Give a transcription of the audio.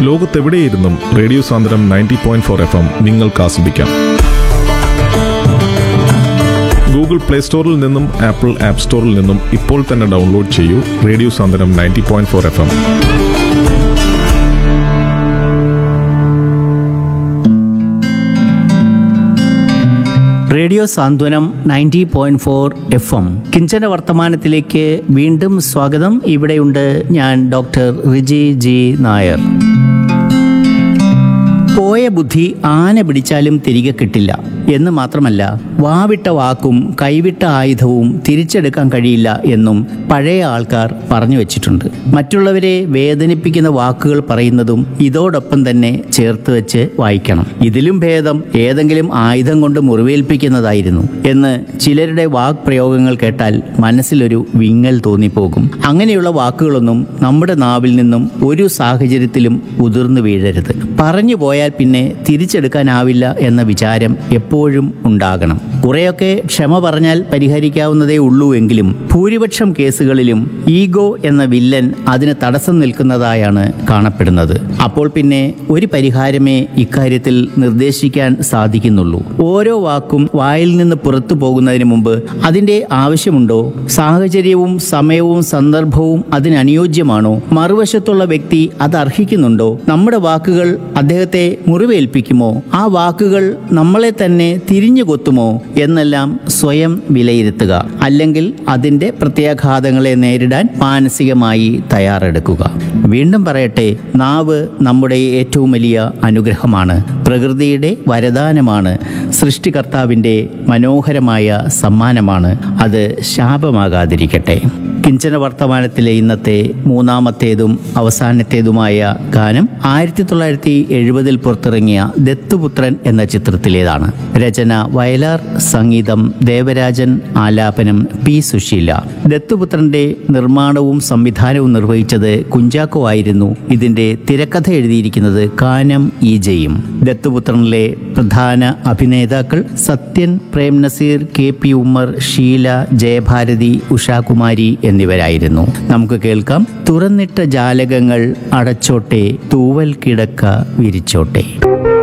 ലോകത്തെവിടെയിരുന്നും radio Sandram ninety point four F M നിങ്ങൾക്ക് ആസ്വദിക്കാം Google play സ്റ്റോറിൽ നിന്നും ആപ്പിൾ ആപ്പ് സ്റ്റോറിൽ നിന്നും ഇപ്പോൾ തന്നെ ഡൗൺലോഡ് ചെയ്യൂ radio Sandram ninety point four F M radio Santhwanam ninety point four F M കിഞ്ചന വർത്തമാനത്തിലേക്ക് വീണ്ടും സ്വാഗതം ഇവിടെയുണ്ട് ഞാൻ ഡോക്ടർ റിജി ജി നായർ പോയ ബുദ്ധി ആന പിടിച്ചാലും തിരികെ കിട്ടില്ല എന്ന് മാത്രമല്ല വാവിട്ട വാക്കും കൈവിട്ട ആയുധവും തിരിച്ചെടുക്കാൻ കഴിയില്ല എന്നും പഴയ ആൾക്കാർ പറഞ്ഞു വെച്ചിട്ടുണ്ട് മറ്റുള്ളവരെ വേദനിപ്പിക്കുന്ന വാക്കുകൾ പറയുന്നതും ഇതോടൊപ്പം തന്നെ ചേർത്ത് വെച്ച് വായിക്കണം ഇതിലും ഭേദം ഏതെങ്കിലും ആയുധം കൊണ്ട് മുറിവേൽപ്പിക്കുന്നതായിരുന്നു എന്ന് ചിലരുടെ വാക് പ്രയോഗങ്ങൾ കേട്ടാൽ മനസ്സിലൊരു വിങ്ങൽ തോന്നിപ്പോകും അങ്ങനെയുള്ള വാക്കുകളൊന്നും നമ്മുടെ നാവിൽ നിന്നും ഒരു സാഹചര്യത്തിലും ഉതിർന്നു വീഴരുത് പറഞ്ഞു പോയാൽ പിന്നെ തിരിച്ചെടുക്കാനാവില്ല എന്ന വിചാരം എപ്പോഴും ഉണ്ടാകണം കുറെയൊക്കെ ക്ഷമ പറഞ്ഞാൽ പരിഹരിക്കാവുന്നതേ ഉള്ളൂ എങ്കിലും ഭൂരിപക്ഷം കേസുകളിലും ഈഗോ എന്ന വില്ലൻ അതിന് തടസ്സം നിൽക്കുന്നതായാണ് കാണപ്പെടുന്നത് അപ്പോൾ പിന്നെ ഒരു പരിഹാരമേ ഇക്കാര്യത്തിൽ നിർദ്ദേശിക്കാൻ സാധിക്കുന്നുള്ളൂ ഓരോ വാക്കും വായിൽ നിന്ന് പുറത്തു പോകുന്നതിന് മുമ്പ് അതിന്റെ ആവശ്യമുണ്ടോ സാഹചര്യവും സമയവും സന്ദർഭവും അതിനനുയോജ്യമാണോ മറുവശത്തുള്ള വ്യക്തി അത് അർഹിക്കുന്നുണ്ടോ നമ്മുടെ വാക്കുകൾ അദ്ദേഹത്തെ മുറിവേൽപ്പിക്കുമോ ആ വാക്കുകൾ നമ്മളെ തന്നെ തിരിഞ്ഞു കൊത്തുമോ എന്നെല്ലാം സ്വയം വിലയിരുത്തുക അല്ലെങ്കിൽ അതിന്റെ പ്രത്യാഘാതങ്ങളെ നേരിടാൻ മാനസികമായി തയ്യാറെടുക്കുക വീണ്ടും പറയട്ടെ നാവ് നമ്മുടെ ഏറ്റവും വലിയ അനുഗ്രഹമാണ് പ്രകൃതിയുടെ വരദാനമാണ് സൃഷ്ടികർത്താവിൻ്റെ മനോഹരമായ സമ്മാനമാണ് അത് ശാപമാകാതിരിക്കട്ടെ കിഞ്ചന വർത്തമാനത്തിലെ ഇന്നത്തെ മൂന്നാമത്തേതും അവസാനത്തേതുമായ ഗാനം ആയിരത്തി തൊള്ളായിരത്തി എഴുപതിൽ പുറത്തിറങ്ങിയ ദത്തുപുത്രൻ എന്ന ചിത്രത്തിലേതാണ് രചന വയലാർ സംഗീതം ദേവരാജൻ ആലാപനം പി സുശീല ദത്തുപുത്രന്റെ നിർമ്മാണവും സംവിധാനവും നിർവഹിച്ചത് കുഞ്ചാക്കോ ആയിരുന്നു ഇതിന്റെ തിരക്കഥ എഴുതിയിരിക്കുന്നത് കാനം ഈജയും ദത്തുപുത്രനിലെ പ്രധാന അഭിനേതാക്കൾ സത്യൻ പ്രേം നസീർ കെ പി ഉമ്മർ ഷീല ജയഭാരതി ഉഷാകുമാരി എന്നിവരായിരുന്നു നമുക്ക് കേൾക്കാം തുറന്നിട്ട ജാലകങ്ങൾ അടച്ചോട്ടെ തൂവൽ കിടക്ക വിരിച്ചോട്ടെ